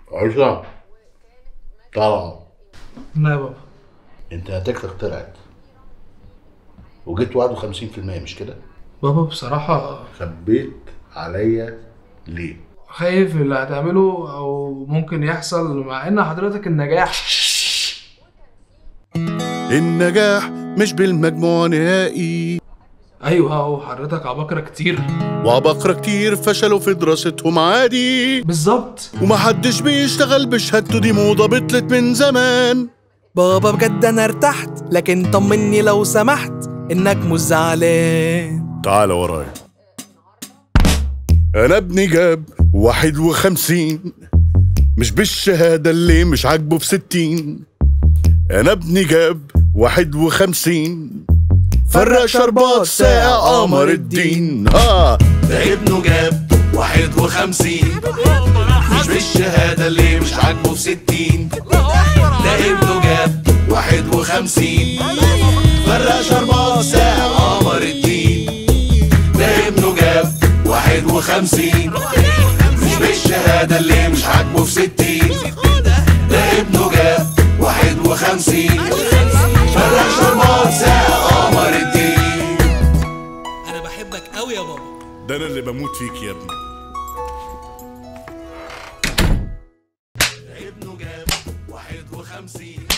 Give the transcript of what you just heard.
عشرة طلع لا يا بابا انت نتيجتك طلعت وجبت 51% مش كده؟ بابا بصراحة خبيت عليا ليه؟ خايف اللي هتعمله او ممكن يحصل مع ان حضرتك النجاح النجاح مش بالمجموع نهائي ايوه اهو حضرتك عباقرة كتير وعباقرة كتير فشلوا في دراستهم عادي بالظبط ومحدش بيشتغل بشهادته دي موضة بطلت من زمان بابا بجد انا ارتحت لكن طمني لو سمحت انك مش زعلان تعال ورايا انا ابني جاب واحد وخمسين مش بالشهادة اللي مش عاجبه في ستين انا ابني جاب واحد وخمسين فرق شربات ساعة قمر الدين ها ده ابنه جاب واحد وخمسين مش بالشهادة اللي مش عاجبه في ستين ده ابنه جاب واحد وخمسين فرق شربات ساعة قمر الدين ده ابنه جاب واحد وخمسين مش بالشهادة اللي مش عاجبه في ستين ده ابنه جاب واحد وخمسين فرق شربات ساعة قمر الدين انا بحبك قوي يا بابا ده انا اللي بموت فيك يا ابني ابنه جاب واحد وخمسين